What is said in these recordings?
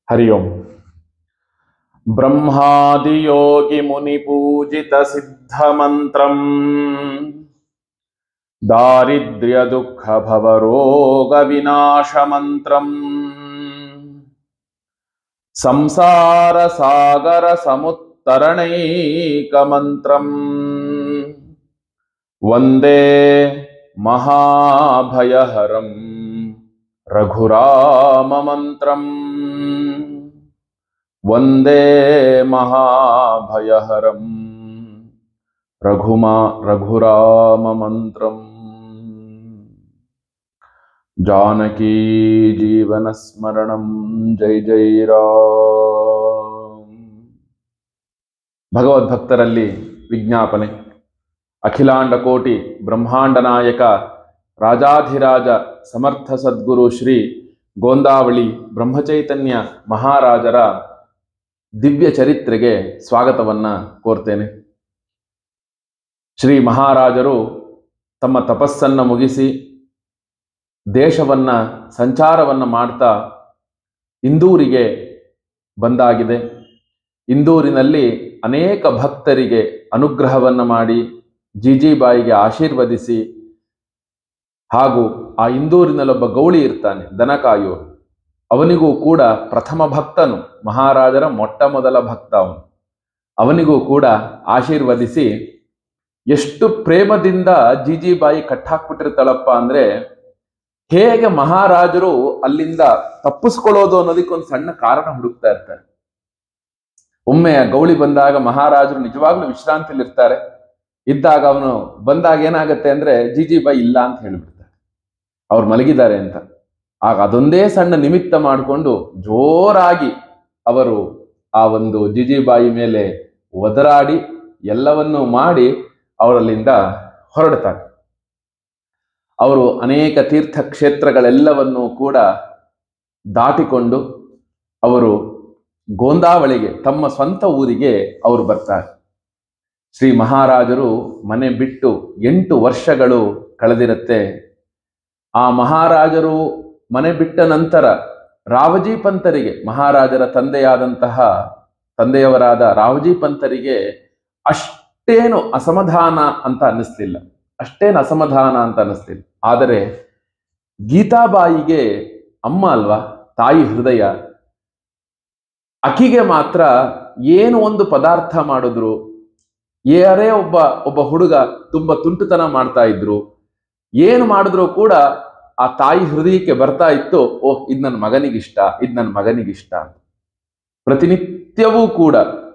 ಹರಿ ಓಂ ಬ್ರಹ್ಮಾದಿಯೋಗಿ ಮುನಿ ಪೂಜಿತ ಸಿದ್ಧ ಮಂತ್ರಂ ದಾರಿದ್ರ್ಯ ದುಃಖ ಭವರೋಗ ವಿನಾಶ ಮಂತ್ರಂ ಸಂಸಾರ ಸಾಗರ ಸಮುತ್ತರಣೈಕ ಮಂತ್ರಂ ವಂದೇ ಮಹಾಭಯಹರಂ ರಘುರಾಮ ಮಂತ್ರಂ ವಂದೇ ಮಹಾಭಯಹರಂ ರಘುಮಾ ರಘುರಾಮ ಮಂತ್ರಂ ಜಾನಕೀ ಜೀವನ ಸ್ಮರಣಂ ಜೈ ಜೈ ರಾಮ್ ಭಗವದ್ಭಕ್ತರಲ್ಲಿ ವಿಜ್ಞಾಪನೆ ಅಖಿಲಾಂಡ ಕೋಟಿ ಬ್ರಹ್ಮಾಂಡ ನಾಯಕ ರಾಜಾಧಿರಾಜ ಸಮರ್ಥ ಸದ್ಗುರು ಶ್ರೀ ಗೋಂದಾವಳಿ ಬ್ರಹ್ಮಚೈತನ್ಯ ಮಹಾರಾಜರ ದಿವ್ಯ ಚರಿತ್ರೆಗೆ ಸ್ವಾಗತವನ್ನ ಕೋರ್ತೇನೆ ಶ್ರೀ ಮಹಾರಾಜರು ತಮ್ಮ ತಪಸ್ಸನ್ನ ಮುಗಿಸಿ ದೇಶವನ್ನ ಸಂಚಾರವನ್ನ ಮಾಡ್ತಾ ಇಂದೂರಿಗೆ ಬಂದಾಗಿದೆ ಇಂದೂರಿನಲ್ಲಿ ಅನೇಕ ಭಕ್ತರಿಗೆ ಅನುಗ್ರಹವನ್ನ ಮಾಡಿ ಜಿಜಿಬಾಯಿಗೆ ಆಶೀರ್ವದಿಸಿ ಹಾಗೂ ಆ ಇಂದೂರಿನಲ್ಲೊಬ್ಬ ಗೌಳಿ ಇರ್ತಾನೆ ದನ ಕಾಯೋನು ಅವನಿಗೂ ಕೂಡ ಪ್ರಥಮ ಭಕ್ತನು ಮಹಾರಾಜರ ಮೊಟ್ಟ ಮೊದಲ ಭಕ್ತ ಅವನು ಅವನಿಗೂ ಕೂಡ ಆಶೀರ್ವದಿಸಿ ಎಷ್ಟು ಪ್ರೇಮದಿಂದ ಜಿಜಿಬಾಯಿ ಕಟ್ಟಾಕ್ಬಿಟ್ಟಿರ್ತಾಳಪ್ಪ ಅಂದ್ರೆ ಹೇಗೆ ಮಹಾರಾಜರು ಅಲ್ಲಿಂದ ತಪ್ಪಿಸ್ಕೊಳ್ಳೋದು ಅನ್ನೋದಕ್ಕೊಂದು ಸಣ್ಣ ಕಾರಣ ಹುಡುಕ್ತಾ ಇರ್ತಾರೆ ಒಮ್ಮೆ ಆ ಗೌಳಿ ಬಂದಾಗ ಮಹಾರಾಜರು ನಿಜವಾಗ್ಲೂ ವಿಶ್ರಾಂತಿಲಿರ್ತಾರೆ ಇದ್ದಾಗ ಅವನು ಬಂದಾಗ ಏನಾಗತ್ತೆ ಅಂದ್ರೆ ಜಿಜಿಬಾಯಿ ಇಲ್ಲ ಅಂತ ಹೇಳ್ಬಿಡ್ತಾರೆ ಅವ್ರು ಮಲಗಿದ್ದಾರೆ ಅಂತ ಆಗ ಅದೊಂದೇ ಸಣ್ಣ ನಿಮಿತ್ತ ಮಾಡಿಕೊಂಡು ಜೋರಾಗಿ ಅವರು ಆ ಒಂದು ಜಿಜಿಬಾಯಿ ಮೇಲೆ ಒದರಾಡಿ ಎಲ್ಲವನ್ನೂ ಮಾಡಿ ಅವರಲ್ಲಿಂದ ಹೊರಡ್ತಾರೆ ಅವರು ಅನೇಕ ತೀರ್ಥ ಕ್ಷೇತ್ರಗಳೆಲ್ಲವನ್ನೂ ಕೂಡ ದಾಟಿಕೊಂಡು ಅವರು ಗೋಂದಾವಳಿಗೆ ತಮ್ಮ ಸ್ವಂತ ಊರಿಗೆ ಅವರು ಬರ್ತಾರೆ ಶ್ರೀ ಮಹಾರಾಜರು ಮನೆ ಬಿಟ್ಟು ಎಂಟು ವರ್ಷಗಳು ಕಳೆದಿರುತ್ತೆ ಆ ಮಹಾರಾಜರು ಮನೆ ಬಿಟ್ಟ ನಂತರ ರಾವಜಿ ಪಂತರಿಗೆ ಮಹಾರಾಜರ ತಂದೆಯಾದಂತಹ ತಂದೆಯವರಾದ ರಾವಜಿ ಪಂತರಿಗೆ ಅಷ್ಟೇನು ಅಸಮಾಧಾನ ಅಂತ ಅನ್ನಿಸ್ಲಿಲ್ಲ ಅಷ್ಟೇನು ಅಸಮಾಧಾನ ಅಂತ ಅನ್ನಿಸ್ಲಿಲ್ಲ ಆದರೆ ಗೀತಾಬಾಯಿಗೆ ಅಮ್ಮ ಅಲ್ವಾ ತಾಯಿ ಹೃದಯ ಅಕಿಗೆ ಮಾತ್ರ ಏನು ಒಂದು ಪದಾರ್ಥ ಮಾಡಿದ್ರು ಯಾರೇ ಒಬ್ಬ ಒಬ್ಬ ಹುಡುಗ ತುಂಬಾ ತುಂಟುತನ ಮಾಡ್ತಾ ಇದ್ರು ಏನು ಮಾಡಿದ್ರು ಕೂಡ ಆ ತಾಯಿ ಹೃದಯಕ್ಕೆ ಬರ್ತಾ ಇತ್ತು ಓಹ್ ಇದು ನನ್ನ ಮಗನಿಗಿಷ್ಟ ಇದು ನನ್ನ ಮಗನಿಗಿಷ್ಟ ಅಂತ ಪ್ರತಿನಿತ್ಯವೂ ಕೂಡ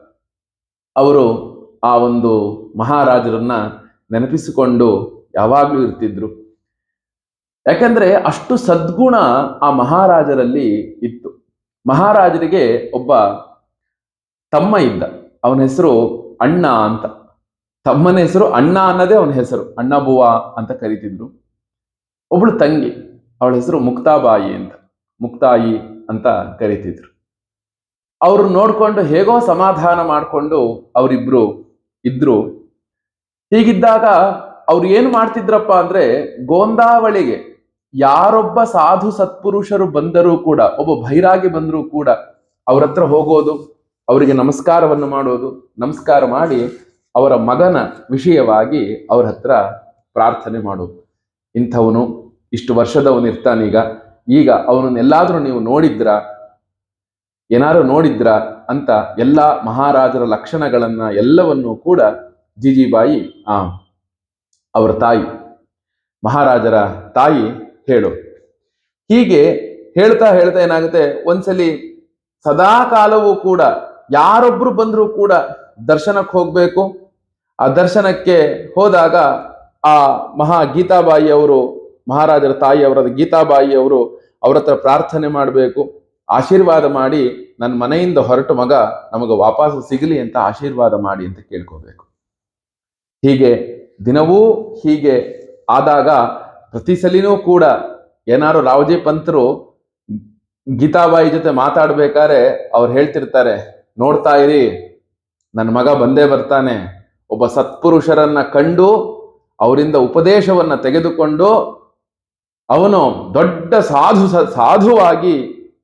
ಅವರು ಆ ಒಂದು ಮಹಾರಾಜರನ್ನ ನೆನಪಿಸಿಕೊಂಡು ಯಾವಾಗ್ಲೂ ಇರ್ತಿದ್ರು ಯಾಕಂದ್ರೆ ಅಷ್ಟು ಸದ್ಗುಣ ಆ ಮಹಾರಾಜರಲ್ಲಿ ಇತ್ತು ಮಹಾರಾಜರಿಗೆ ಒಬ್ಬ ತಮ್ಮ ಇದ್ದ ಅವನ ಹೆಸರು ಅಣ್ಣ ಅಂತ ತಮ್ಮನ ಹೆಸರು ಅಣ್ಣ ಅನ್ನೋದೇ ಅವನ ಹೆಸರು ಅಣ್ಣ ಬುವ ಅಂತ ಕರಿತಿದ್ರು ಒಬ್ಳು ತಂಗಿ ಅವಳ ಹೆಸರು ಮುಕ್ತಾಬಾಯಿ ಅಂತ ಮುಕ್ತಾಯಿ ಅಂತ ಕರಿತಿದ್ರು ಅವ್ರು ನೋಡ್ಕೊಂಡು ಹೇಗೋ ಸಮಾಧಾನ ಮಾಡಿಕೊಂಡು ಅವರಿಬ್ರು ಇದ್ರು ಹೀಗಿದ್ದಾಗ ಅವ್ರು ಏನು ಮಾಡ್ತಿದ್ರಪ್ಪ ಅಂದ್ರೆ ಗೋಂದಾವಳಿಗೆ ಯಾರೊಬ್ಬ ಸಾಧು ಸತ್ಪುರುಷರು ಬಂದರೂ ಕೂಡ ಒಬ್ಬ ಭೈರಾಗಿ ಬಂದರೂ ಕೂಡ ಅವ್ರ ಹತ್ರ ಹೋಗೋದು ಅವರಿಗೆ ನಮಸ್ಕಾರವನ್ನು ಮಾಡೋದು ನಮಸ್ಕಾರ ಮಾಡಿ ಅವರ ಮಗನ ವಿಷಯವಾಗಿ ಅವ್ರ ಹತ್ರ ಪ್ರಾರ್ಥನೆ ಮಾಡೋದು ಇಂಥವನು ಇಷ್ಟು ವರ್ಷದವನು ಇರ್ತಾನೀಗ ಈಗ ಅವನನ್ನೆಲ್ಲಾದ್ರೂ ನೀವು ನೋಡಿದ್ರ ಏನಾರು ನೋಡಿದ್ರ ಅಂತ ಎಲ್ಲ ಮಹಾರಾಜರ ಲಕ್ಷಣಗಳನ್ನ ಎಲ್ಲವನ್ನೂ ಕೂಡ ಜಿಜಿಬಾಯಿ ಆ ಅವರ ತಾಯಿ ಮಹಾರಾಜರ ತಾಯಿ ಹೇಳು ಹೀಗೆ ಹೇಳ್ತಾ ಹೇಳ್ತಾ ಏನಾಗುತ್ತೆ ಒಂದ್ಸಲಿ ಸದಾ ಕಾಲವೂ ಕೂಡ ಯಾರೊಬ್ರು ಬಂದರೂ ಕೂಡ ದರ್ಶನಕ್ಕೆ ಹೋಗ್ಬೇಕು ಆ ದರ್ಶನಕ್ಕೆ ಹೋದಾಗ ಆ ಮಹಾ ಗೀತಾಬಾಯಿ ಅವರು ಮಹಾರಾಜರ ತಾಯಿ ಅವರಾದ ಗೀತಾಬಾಯಿ ಅವರು ಅವ್ರ ಹತ್ರ ಪ್ರಾರ್ಥನೆ ಮಾಡಬೇಕು ಆಶೀರ್ವಾದ ಮಾಡಿ ನನ್ನ ಮನೆಯಿಂದ ಹೊರಟು ಮಗ ನಮಗೆ ವಾಪಸ್ ಸಿಗಲಿ ಅಂತ ಆಶೀರ್ವಾದ ಮಾಡಿ ಅಂತ ಕೇಳ್ಕೋಬೇಕು ಹೀಗೆ ದಿನವೂ ಹೀಗೆ ಆದಾಗ ಪ್ರತಿ ಸಲಿನೂ ಕೂಡ ಏನಾರು ರಾವಜಿ ಪಂತರು ಗೀತಾಬಾಯಿ ಜೊತೆ ಮಾತಾಡ್ಬೇಕಾದ್ರೆ ಅವ್ರು ಹೇಳ್ತಿರ್ತಾರೆ ನೋಡ್ತಾ ಇರಿ ನನ್ನ ಮಗ ಬಂದೇ ಬರ್ತಾನೆ ಒಬ್ಬ ಸತ್ಪುರುಷರನ್ನ ಕಂಡು ಅವರಿಂದ ಉಪದೇಶವನ್ನ ತೆಗೆದುಕೊಂಡು ಅವನು ದೊಡ್ಡ ಸಾಧು ಸ- ಸಾಧುವಾಗಿ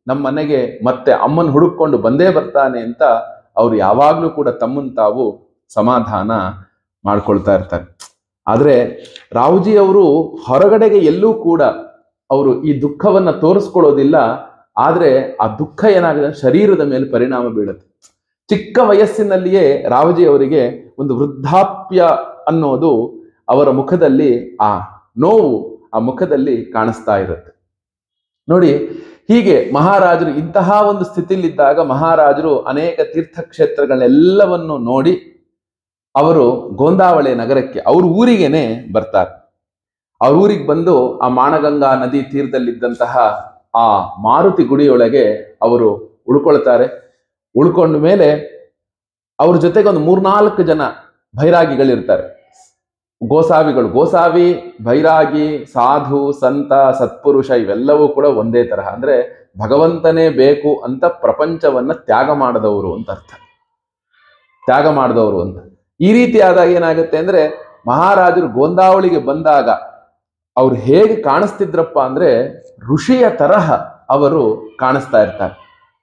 ನಮ್ಮ ಮನೆಗೆ ಮತ್ತೆ ಅಮ್ಮನ ಹುಡುಕೊಂಡು ಬಂದೇ ಬರ್ತಾನೆ ಅಂತ ಅವ್ರು ಯಾವಾಗ್ಲೂ ಕೂಡ ತಮ್ಮನ್ ತಾವು ಸಮಾಧಾನ ಮಾಡ್ಕೊಳ್ತಾ ಇರ್ತಾರೆ ಆದ್ರೆ ರಾವುಜಿ ಅವರು ಹೊರಗಡೆಗೆ ಎಲ್ಲೂ ಕೂಡ ಅವರು ಈ ದುಃಖವನ್ನ ತೋರಿಸ್ಕೊಳ್ಳೋದಿಲ್ಲ ಆದ್ರೆ ಆ ದುಃಖ ಏನಾಗಿದೆ ಅಂದ್ರೆ ಶರೀರದ ಮೇಲೆ ಪರಿಣಾಮ ಬೀಳುತ್ತೆ ಚಿಕ್ಕ ವಯಸ್ಸಿನಲ್ಲಿಯೇ ರಾವಜಿ ಅವರಿಗೆ ಒಂದು ವೃದ್ಧಾಪ್ಯ ಅನ್ನೋದು ಅವರ ಮುಖದಲ್ಲಿ ಆ ನೋವು ಆ ಮುಖದಲ್ಲಿ ಕಾಣಿಸ್ತಾ ಇರುತ್ತೆ ನೋಡಿ ಹೀಗೆ ಮಹಾರಾಜರು ಇಂತಹ ಒಂದು ಸ್ಥಿತಿಲಿದ್ದಾಗ ಮಹಾರಾಜರು ಅನೇಕ ತೀರ್ಥಕ್ಷೇತ್ರಗಳನ್ನೆಲ್ಲವನ್ನು ನೋಡಿ ಅವರು ಗೋಂದಾವಳೆ ನಗರಕ್ಕೆ ಅವ್ರ ಊರಿಗೇನೆ ಬರ್ತಾರೆ ಅವ್ರ ಊರಿಗೆ ಬಂದು ಆ ಮಾಣಗಂಗಾ ನದಿ ತೀರದಲ್ಲಿದ್ದಂತಹ ಆ ಮಾರುತಿ ಗುಡಿಯೊಳಗೆ ಅವರು ಉಳ್ಕೊಳ್ತಾರೆ ಉಳ್ಕೊಂಡ ಮೇಲೆ ಅವ್ರ ಜೊತೆಗೆ ಒಂದು ಮೂರ್ನಾಲ್ಕು ಜನ ಭೈರಾಗಿಗಳಿರ್ತಾರೆ ಗೋಸಾವಿಗಳು ಗೋಸಾವಿ ಭೈರಾಗಿ ಸಾಧು ಸಂತ ಸತ್ಪುರುಷ ಇವೆಲ್ಲವೂ ಕೂಡ ಒಂದೇ ತರಹ ಅಂದ್ರೆ ಭಗವಂತನೇ ಬೇಕು ಅಂತ ಪ್ರಪಂಚವನ್ನ ತ್ಯಾಗ ಮಾಡದವರು ಅಂತ ಅರ್ಥ ತ್ಯಾಗ ಮಾಡಿದವರು ಅಂತ ಈ ರೀತಿ ಆದಾಗ ಏನಾಗುತ್ತೆ ಅಂದ್ರೆ ಮಹಾರಾಜರು ಗೋಂದಾವಳಿಗೆ ಬಂದಾಗ ಅವ್ರು ಹೇಗೆ ಕಾಣಿಸ್ತಿದ್ರಪ್ಪ ಅಂದ್ರೆ ಋಷಿಯ ತರಹ ಅವರು ಕಾಣಿಸ್ತಾ ಇರ್ತಾರೆ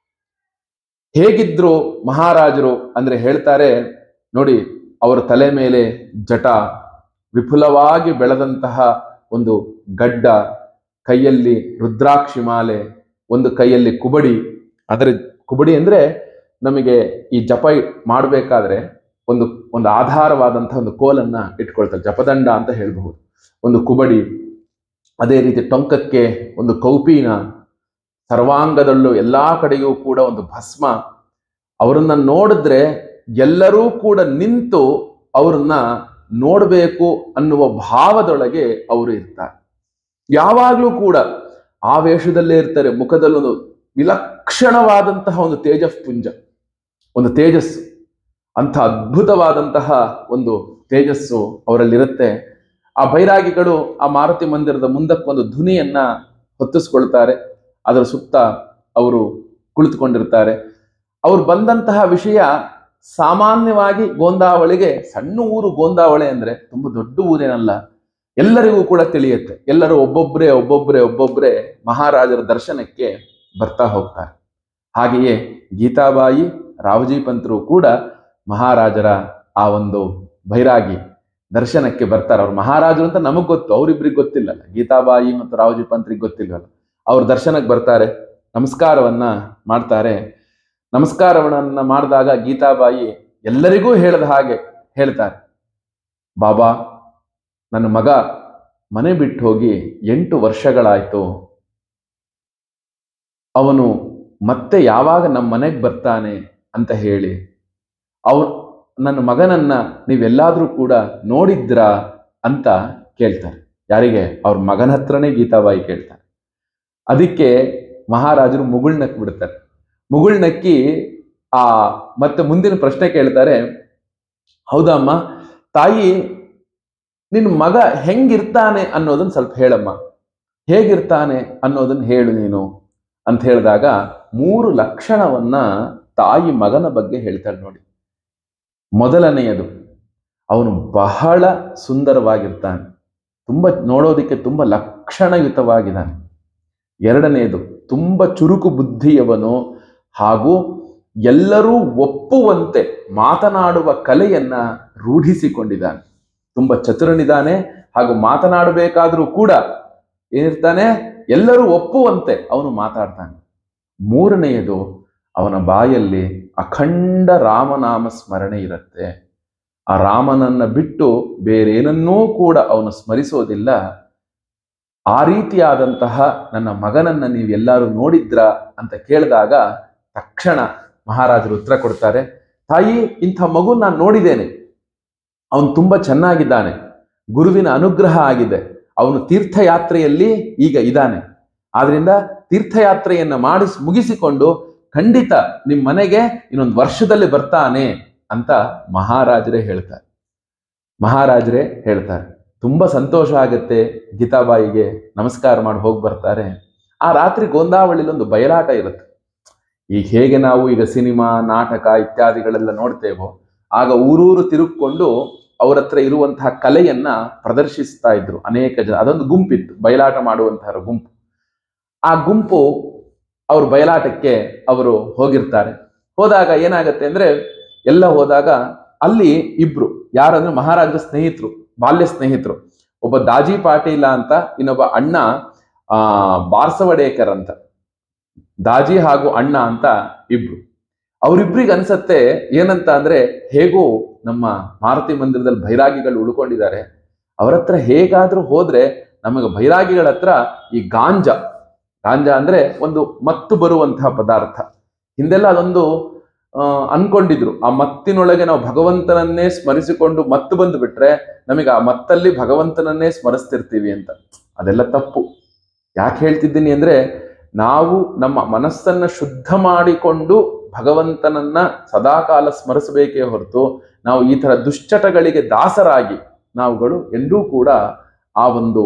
ಹೇಗಿದ್ರು ಮಹಾರಾಜರು ಅಂದ್ರೆ ಹೇಳ್ತಾರೆ ನೋಡಿ ಅವರ ತಲೆ ಮೇಲೆ ಜಟ ವಿಪುಲವಾಗಿ ಬೆಳೆದಂತಹ ಒಂದು ಗಡ್ಡ ಕೈಯಲ್ಲಿ ರುದ್ರಾಕ್ಷಿ ಮಾಲೆ ಒಂದು ಕೈಯಲ್ಲಿ ಕುಬಡಿ ಅದರ ಕುಬಡಿ ಅಂದ್ರೆ ನಮಗೆ ಈ ಜಪ ಮಾಡಬೇಕಾದ್ರೆ ಒಂದು ಒಂದು ಆಧಾರವಾದಂತಹ ಒಂದು ಕೋಲನ್ನ ಇಟ್ಕೊಳ್ತಾರೆ ಜಪದಂಡ ಅಂತ ಹೇಳಬಹುದು ಒಂದು ಕುಬಡಿ ಅದೇ ರೀತಿ ಟೊಂಕಕ್ಕೆ ಒಂದು ಕೌಪೀನ ಸರ್ವಾಂಗದಲ್ಲೂ ಎಲ್ಲಾ ಕಡೆಯೂ ಕೂಡ ಒಂದು ಭಸ್ಮ ಅವರನ್ನ ನೋಡಿದ್ರೆ ಎಲ್ಲರೂ ಕೂಡ ನಿಂತು ಅವ್ರನ್ನ ನೋಡಬೇಕು ಅನ್ನುವ ಭಾವದೊಳಗೆ ಅವರು ಇರ್ತಾರೆ ಯಾವಾಗಲೂ ಕೂಡ ಆ ವೇಷದಲ್ಲೇ ಇರ್ತಾರೆ ಮುಖದಲ್ಲೊಂದು ವಿಲಕ್ಷಣವಾದಂತಹ ಒಂದು ತೇಜಃಪುಂಜ ಒಂದು ತೇಜಸ್ಸು ಅಂಥ ಅದ್ಭುತವಾದಂತಹ ಒಂದು ತೇಜಸ್ಸು ಅವರಲ್ಲಿರುತ್ತೆ ಆ ಬೈರಾಗಿಗಳು ಆ ಮಾರುತಿ ಮಂದಿರದ ಮುಂದಕ್ಕೊಂದು ಧ್ವನಿಯನ್ನ ಹೊತ್ತಿಸ್ಕೊಳ್ತಾರೆ ಅದರ ಸುತ್ತ ಅವರು ಕುಳಿತುಕೊಂಡಿರ್ತಾರೆ ಅವ್ರು ಬಂದಂತಹ ವಿಷಯ ಸಾಮಾನ್ಯವಾಗಿ ಗೋಂದಾವಳಿಗೆ ಸಣ್ಣ ಊರು ಗೋಂದಾವಳಿ ಅಂದ್ರೆ ತುಂಬಾ ದೊಡ್ಡ ಊರೇನಲ್ಲ ಎಲ್ಲರಿಗೂ ಕೂಡ ತಿಳಿಯುತ್ತೆ ಎಲ್ಲರೂ ಒಬ್ಬೊಬ್ಬರೇ ಒಬ್ಬೊಬ್ಬರೇ ಒಬ್ಬೊಬ್ಬರೇ ಮಹಾರಾಜರ ದರ್ಶನಕ್ಕೆ ಬರ್ತಾ ಹೋಗ್ತಾರೆ ಹಾಗೆಯೇ ಗೀತಾಬಾಯಿ ರಾವಜಿ ಪಂತರು ಕೂಡ ಮಹಾರಾಜರ ಆ ಒಂದು ಭೈರಾಗಿ ದರ್ಶನಕ್ಕೆ ಬರ್ತಾರೆ ಅವ್ರು ಮಹಾರಾಜರು ಅಂತ ನಮಗ್ ಗೊತ್ತು ಅವ್ರಿಬ್ರಿಗೆ ಗೊತ್ತಿಲ್ಲಲ್ಲ ಗೀತಾಬಾಯಿ ಮತ್ತು ರಾವಜಿ ಪಂತ್ರಿಗೆ ಗೊತ್ತಿಲ್ಲಲ್ಲ ಅವ್ರ ದರ್ಶನಕ್ಕೆ ಬರ್ತಾರೆ ನಮಸ್ಕಾರವನ್ನ ಮಾಡ್ತಾರೆ ನಮಸ್ಕಾರವನ್ನ ಮಾಡಿದಾಗ ಗೀತಾಬಾಯಿ ಎಲ್ಲರಿಗೂ ಹೇಳದ ಹಾಗೆ ಹೇಳ್ತಾರೆ ಬಾಬಾ ನನ್ನ ಮಗ ಮನೆ ಬಿಟ್ಟು ಹೋಗಿ ಎಂಟು ವರ್ಷಗಳಾಯ್ತು ಅವನು ಮತ್ತೆ ಯಾವಾಗ ನಮ್ಮ ಮನೆಗೆ ಬರ್ತಾನೆ ಅಂತ ಹೇಳಿ ಅವ್ ನನ್ನ ಮಗನನ್ನ ನೀವೆಲ್ಲಾದ್ರೂ ಕೂಡ ನೋಡಿದ್ರಾ ಅಂತ ಕೇಳ್ತಾರೆ ಯಾರಿಗೆ ಅವ್ರ ಮಗನ ಹತ್ರನೇ ಗೀತಾಬಾಯಿ ಕೇಳ್ತಾರೆ ಅದಕ್ಕೆ ಮಹಾರಾಜರು ಮುಗುಳ್ನಕ್ ಬಿಡ್ತಾರೆ ಮುಗುಳ್ನಕ್ಕಿ ಆ ಮತ್ತೆ ಮುಂದಿನ ಪ್ರಶ್ನೆ ಕೇಳ್ತಾರೆ ಹೌದಮ್ಮ ತಾಯಿ ನಿನ್ನ ಮಗ ಹೆಂಗಿರ್ತಾನೆ ಅನ್ನೋದನ್ನ ಸ್ವಲ್ಪ ಹೇಳಮ್ಮ ಹೇಗಿರ್ತಾನೆ ಅನ್ನೋದನ್ನ ಹೇಳು ನೀನು ಅಂತ ಹೇಳಿದಾಗ ಮೂರು ಲಕ್ಷಣವನ್ನ ತಾಯಿ ಮಗನ ಬಗ್ಗೆ ಹೇಳ್ತಾಳೆ ನೋಡಿ ಮೊದಲನೆಯದು ಅವನು ಬಹಳ ಸುಂದರವಾಗಿರ್ತಾನೆ ತುಂಬ ನೋಡೋದಕ್ಕೆ ತುಂಬ ಲಕ್ಷಣಯುತವಾಗಿದ್ದಾನೆ ಎರಡನೆಯದು ತುಂಬ ಚುರುಕು ಬುದ್ಧಿಯವನು ಹಾಗೂ ಎಲ್ಲರೂ ಒಪ್ಪುವಂತೆ ಮಾತನಾಡುವ ಕಲೆಯನ್ನ ರೂಢಿಸಿಕೊಂಡಿದ್ದಾನೆ ತುಂಬ ಚತುರನಿದ್ದಾನೆ ಹಾಗೂ ಮಾತನಾಡಬೇಕಾದ್ರೂ ಕೂಡ ಏನಿರ್ತಾನೆ ಎಲ್ಲರೂ ಒಪ್ಪುವಂತೆ ಅವನು ಮಾತಾಡ್ತಾನೆ ಮೂರನೆಯದು ಅವನ ಬಾಯಲ್ಲಿ ಅಖಂಡ ರಾಮನಾಮ ಸ್ಮರಣೆ ಇರುತ್ತೆ ಆ ರಾಮನನ್ನ ಬಿಟ್ಟು ಬೇರೇನನ್ನೂ ಕೂಡ ಅವನು ಸ್ಮರಿಸೋದಿಲ್ಲ ಆ ರೀತಿಯಾದಂತಹ ನನ್ನ ಮಗನನ್ನ ನೀವೆಲ್ಲರೂ ನೋಡಿದ್ರ ಅಂತ ಕೇಳಿದಾಗ ತಕ್ಷಣ ಮಹಾರಾಜರು ಉತ್ತರ ಕೊಡ್ತಾರೆ ತಾಯಿ ಇಂಥ ಮಗು ನಾನು ನೋಡಿದ್ದೇನೆ ಅವನು ತುಂಬಾ ಚೆನ್ನಾಗಿದ್ದಾನೆ ಗುರುವಿನ ಅನುಗ್ರಹ ಆಗಿದೆ ಅವನು ತೀರ್ಥಯಾತ್ರೆಯಲ್ಲಿ ಈಗ ಇದ್ದಾನೆ ಆದ್ರಿಂದ ತೀರ್ಥಯಾತ್ರೆಯನ್ನ ಮಾಡಿಸ್ ಮುಗಿಸಿಕೊಂಡು ಖಂಡಿತ ನಿಮ್ಮ ಮನೆಗೆ ಇನ್ನೊಂದು ವರ್ಷದಲ್ಲಿ ಬರ್ತಾನೆ ಅಂತ ಮಹಾರಾಜರೇ ಹೇಳ್ತಾರೆ ಮಹಾರಾಜರೇ ಹೇಳ್ತಾರೆ ತುಂಬಾ ಸಂತೋಷ ಆಗುತ್ತೆ ಗೀತಾಬಾಯಿಗೆ ನಮಸ್ಕಾರ ಮಾಡಿ ಹೋಗಿ ಬರ್ತಾರೆ ಆ ರಾತ್ರಿ ಗೋಂದಾವಳಿಲಿ ಒಂದು ಬಯಲಾಟ ಇರುತ್ತೆ ಈಗ ಹೇಗೆ ನಾವು ಈಗ ಸಿನಿಮಾ ನಾಟಕ ಇತ್ಯಾದಿಗಳೆಲ್ಲ ನೋಡ್ತೇವೋ ಆಗ ಊರೂರು ತಿರುಗಿಕೊಂಡು ಅವ್ರ ಹತ್ರ ಇರುವಂತಹ ಕಲೆಯನ್ನ ಪ್ರದರ್ಶಿಸ್ತಾ ಇದ್ರು ಅನೇಕ ಜನ ಅದೊಂದು ಗುಂಪಿತ್ತು ಬಯಲಾಟ ಮಾಡುವಂತಹ ಗುಂಪು ಆ ಗುಂಪು ಅವರು ಬಯಲಾಟಕ್ಕೆ ಅವರು ಹೋಗಿರ್ತಾರೆ ಹೋದಾಗ ಏನಾಗತ್ತೆ ಅಂದ್ರೆ ಎಲ್ಲ ಹೋದಾಗ ಅಲ್ಲಿ ಇಬ್ರು ಯಾರಂದ್ರೆ ಮಹಾರಾಜರ ಸ್ನೇಹಿತರು ಬಾಲ್ಯ ಸ್ನೇಹಿತರು ಒಬ್ಬ ದಾಜಿ ಪಾಟೀಲ ಅಂತ ಇನ್ನೊಬ್ಬ ಅಣ್ಣ ಆ ಬಾರ್ಸವಡೇಕರ್ ಅಂತ ದಾಜಿ ಹಾಗೂ ಅಣ್ಣ ಅಂತ ಇಬ್ರು ಅವರಿಬ್ರಿಗೆ ಅನ್ಸತ್ತೆ ಏನಂತ ಅಂದ್ರೆ ಹೇಗೋ ನಮ್ಮ ಮಾರುತಿ ಮಂದಿರದಲ್ಲಿ ಬೈರಾಗಿಗಳು ಉಳ್ಕೊಂಡಿದ್ದಾರೆ ಅವ್ರ ಹತ್ರ ಹೇಗಾದ್ರೂ ಹೋದ್ರೆ ನಮಗೆ ಬೈರಾಗಿಗಳ ಹತ್ರ ಈ ಗಾಂಜಾ ಗಾಂಜಾ ಅಂದ್ರೆ ಒಂದು ಮತ್ತು ಬರುವಂತಹ ಪದಾರ್ಥ ಹಿಂದೆಲ್ಲ ಅದೊಂದು ಆ, ಅನ್ಕೊಂಡಿದ್ರು ಆ ಮತ್ತಿನೊಳಗೆ ನಾವು ಭಗವಂತನನ್ನೇ ಸ್ಮರಿಸಿಕೊಂಡು ಮತ್ತು ಬಂದು ಬಿಟ್ರೆ ನಮಗೆ ಆ ಮತ್ತಲ್ಲಿ ಭಗವಂತನನ್ನೇ ಸ್ಮರಿಸ್ತಿರ್ತೀವಿ ಅಂತ ಅದೆಲ್ಲ ತಪ್ಪು ಯಾಕೆ ಹೇಳ್ತಿದ್ದೀನಿ ಅಂದ್ರೆ ನಾವು ನಮ್ಮ ಮನಸ್ಸನ್ನ ಶುದ್ಧ ಮಾಡಿಕೊಂಡು ಭಗವಂತನನ್ನ ಸದಾಕಾಲ ಸ್ಮರಿಸಬೇಕೇ ಹೊರತು ನಾವು ಈ ತರ ದುಶ್ಚಟಗಳಿಗೆ ದಾಸರಾಗಿ ನಾವುಗಳು ಎಂದೂ ಕೂಡ ಆ ಒಂದು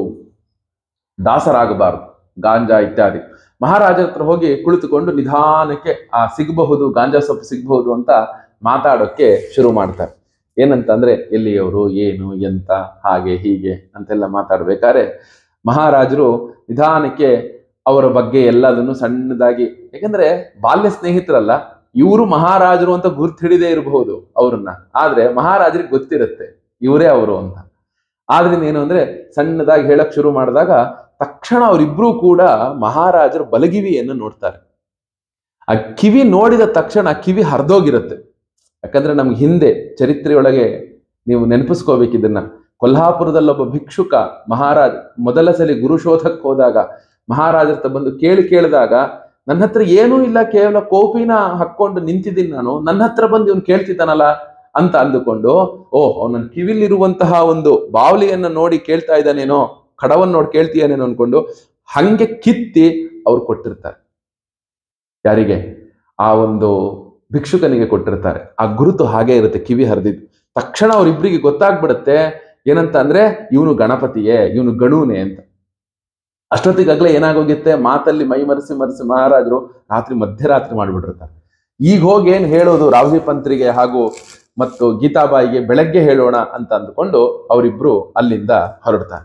ದಾಸರಾಗಬಾರದು ಗಾಂಜಾ ಇತ್ಯಾದಿ ಮಹಾರಾಜರ ಹತ್ರ ಹೋಗಿ ಕುಳಿತುಕೊಂಡು ನಿಧಾನಕ್ಕೆ ಆ ಸಿಗಬಹುದು ಗಾಂಜಾ ಸೊಪ್ಪು ಸಿಗಬಹುದು ಅಂತ ಮಾತಾಡೋಕ್ಕೆ ಶುರು ಮಾಡ್ತಾರೆ ಏನಂತ ಅಂದ್ರೆ ಎಲ್ಲಿಯವರು ಏನು ಎಂತ ಹಾಗೆ ಹೀಗೆ ಅಂತೆಲ್ಲ ಮಾತಾಡ್ಬೇಕಾದ್ರೆ ಮಹಾರಾಜರು ನಿಧಾನಕ್ಕೆ ಅವರ ಬಗ್ಗೆ ಎಲ್ಲದನ್ನು ಸಣ್ಣದಾಗಿ ಯಾಕಂದ್ರೆ ಬಾಲ್ಯ ಸ್ನೇಹಿತರಲ್ಲ ಇವರು ಮಹಾರಾಜರು ಅಂತ ಗುರ್ತು ಹಿಡಿದೇ ಇರಬಹುದು ಅವ್ರನ್ನ ಆದ್ರೆ ಮಹಾರಾಜರಿಗೆ ಗೊತ್ತಿರುತ್ತೆ ಇವರೇ ಅವರು ಅಂತ ಆದ್ರಿಂದ ಏನು ಅಂದ್ರೆ ಸಣ್ಣದಾಗಿ ಹೇಳಕ್ ಶುರು ಮಾಡಿದಾಗ ತಕ್ಷಣ ಅವರಿಬ್ರು ಕೂಡ ಮಹಾರಾಜರು ಬಲಗಿವಿಯನ್ನು ನೋಡ್ತಾರೆ ಆ ಕಿವಿ ನೋಡಿದ ತಕ್ಷಣ ಕಿವಿ ಹರಿದೋಗಿರುತ್ತೆ ಯಾಕಂದ್ರೆ ನಮ್ಗೆ ಹಿಂದೆ ಚರಿತ್ರೆಯೊಳಗೆ ನೀವು ನೆನಪಿಸ್ಕೋಬೇಕು ಇದನ್ನ ಕೊಲ್ಹಾಪುರದಲ್ಲೊಬ್ಬ ಭಿಕ್ಷುಕ ಮಹಾರಾಜ್ ಮೊದಲ ಸಲ ಗುರುಶೋಧಕ್ಕೆ ಹೋದಾಗ ಮಹಾರಾಜರ ಹತ್ರ ಬಂದು ಕೇಳಿ ಕೇಳಿದಾಗ ನನ್ನ ಹತ್ರ ಏನೂ ಇಲ್ಲ ಕೇವಲ ಕೋಪಿನ ಹಾಕೊಂಡು ನಿಂತಿದ್ದೀನಿ ನಾನು ನನ್ನ ಹತ್ರ ಬಂದು ಇವನು ಕೇಳ್ತಿದ್ದಾನಲ್ಲ ಅಂತ ಅಂದುಕೊಂಡು ಓಹ್ ಅವನ ಕಿವಿಲಿರುವಂತಹ ಒಂದು ಬಾವಲಿಯನ್ನ ನೋಡಿ ಕೇಳ್ತಾ ಇದ್ದಾನೇನೋ ಕಡವನ್ನು ನೋಡಿ ಕೇಳ್ತೀಯಾನೇನೋ ಅನ್ಕೊಂಡು ಹಂಗೆ ಕಿತ್ತಿ ಅವ್ರು ಕೊಟ್ಟಿರ್ತಾರೆ ಯಾರಿಗೆ ಆ ಒಂದು ಭಿಕ್ಷುಕನಿಗೆ ಕೊಟ್ಟಿರ್ತಾರೆ ಆ ಗುರುತು ಹಾಗೆ ಇರುತ್ತೆ ಕಿವಿ ಹರಿದಿದ್ದು ತಕ್ಷಣ ಅವ್ರಿಬ್ರಿಗೆ ಗೊತ್ತಾಗ್ಬಿಡುತ್ತೆ ಏನಂತ ಅಂದ್ರೆ ಇವನು ಗಣಪತಿಯೇ ಇವನು ಗಣುನೇ ಅಂತ ಅಷ್ಟೊತ್ತಿಗಾಗ್ಲೇ ಏನಾಗೋಗಿತ್ತೆ ಮಾತಲ್ಲಿ ಮೈ ಮರೆಸಿ ಮರೆಸಿ ಮಹಾರಾಜರು ರಾತ್ರಿ ಮಧ್ಯರಾತ್ರಿ ಮಾಡಿಬಿಟ್ಟಿರ್ತಾರೆ ಈಗ ಹೋಗಿ ಏನ್ ಹೇಳೋದು ರಾವಜಿ ಪಂತ್ರಿಗೆ ಹಾಗೂ ಮತ್ತು ಗೀತಾಬಾಯಿಗೆ ಬೆಳಗ್ಗೆ ಹೇಳೋಣ ಅಂತ ಅಂದುಕೊಂಡು ಅವರಿಬ್ರು ಅಲ್ಲಿಂದ ಹೊರಡ್ತಾರೆ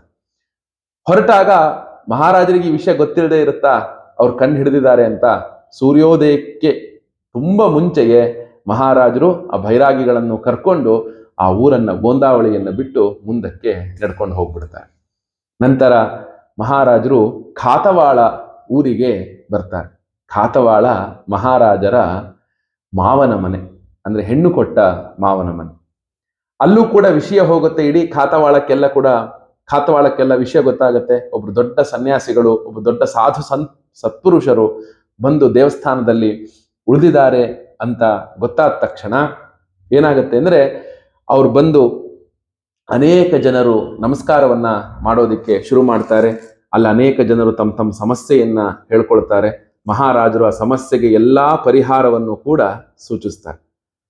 ಹೊರಟಾಗ ಮಹಾರಾಜರಿಗೆ ಈ ವಿಷಯ ಗೊತ್ತಿಲ್ಲದೆ ಇರುತ್ತಾ ಅವ್ರು ಕಣ್ಣು ಹಿಡಿದಿದ್ದಾರೆ ಅಂತ ಸೂರ್ಯೋದಯಕ್ಕೆ ತುಂಬಾ ಮುಂಚೆಯೇ ಮಹಾರಾಜರು ಆ ಭೈರಾಗಿಗಳನ್ನು ಕರ್ಕೊಂಡು ಆ ಊರನ್ನ ಗೋಂದಾವಳಿಯನ್ನ ಬಿಟ್ಟು ಮುಂದಕ್ಕೆ ನಡ್ಕೊಂಡು ಹೋಗ್ಬಿಡ್ತಾರೆ ನಂತರ ಮಹಾರಾಜರು ಖಾತವಾಳ ಊರಿಗೆ ಬರ್ತಾರೆ ಖಾತವಾಳ ಮಹಾರಾಜರ ಮಾವನ ಮನೆ ಅಂದ್ರೆ ಹೆಣ್ಣು ಕೊಟ್ಟ ಮಾವನ ಮನೆ ಅಲ್ಲೂ ಕೂಡ ವಿಷಯ ಹೋಗುತ್ತೆ ಇಡೀ ಖಾತವಾಳಕ್ಕೆಲ್ಲ ಕೂಡ ಖಾತವಾಳಕ್ಕೆಲ್ಲ ವಿಷಯ ಗೊತ್ತಾಗುತ್ತೆ ಒಬ್ರು ದೊಡ್ಡ ಸನ್ಯಾಸಿಗಳು ಒಬ್ಬ ದೊಡ್ಡ ಸಾಧು ಸನ್ ಸತ್ಪುರುಷರು ಬಂದು ದೇವಸ್ಥಾನದಲ್ಲಿ ಉಳಿದಿದ್ದಾರೆ ಅಂತ ಗೊತ್ತಾದ ತಕ್ಷಣ ಏನಾಗುತ್ತೆ ಅಂದ್ರೆ ಅವ್ರು ಬಂದು ಅನೇಕ ಜನರು ನಮಸ್ಕಾರವನ್ನ ಮಾಡೋದಿಕ್ಕೆ ಶುರು ಮಾಡ್ತಾರೆ ಅಲ್ಲಿ ಅನೇಕ ಜನರು ತಮ್ಮ ತಮ್ಮ ಸಮಸ್ಯೆಯನ್ನ ಹೇಳ್ಕೊಳ್ತಾರೆ ಮಹಾರಾಜರು ಆ ಸಮಸ್ಯೆಗೆ ಎಲ್ಲಾ ಪರಿಹಾರವನ್ನು ಕೂಡ ಸೂಚಿಸ್ತಾರೆ